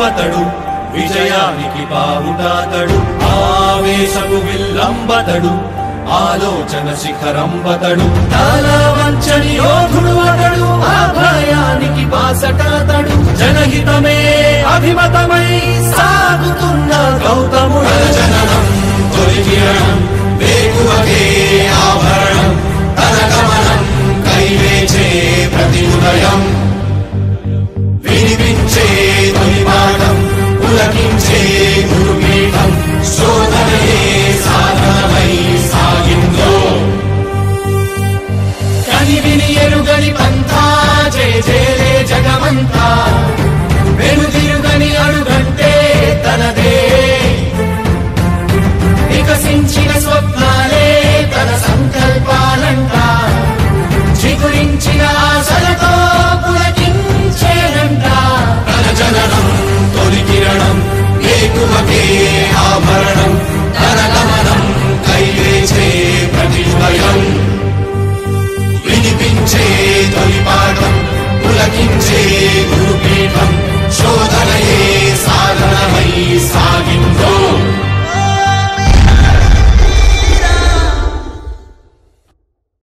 విల్లంబతడు విజయానికి బావుటాతడు ఆవేశపు విల్లంబతడు ఆలోచన శిఖరంబతడు వంచని యోధుడు అతడు ఆ భయానికి బాసటాతడు జనహితమే అభిమతమై సాగుతున్న గౌతముడు జననం తొలి కిరణం వేకువకే ఆభరణం తన గమనం కైవేచే ప్రతి ఉదయం వినిపించే తొలి పాఠం పులకించే గురుపీఠం శోధనయే సాధనమై సాగిందో కని విని ఎరుగని పంథా జయ జయలే జగమంతా వెనుదిరుగని అడుగంటే తనదే వికసించిన స్వప్న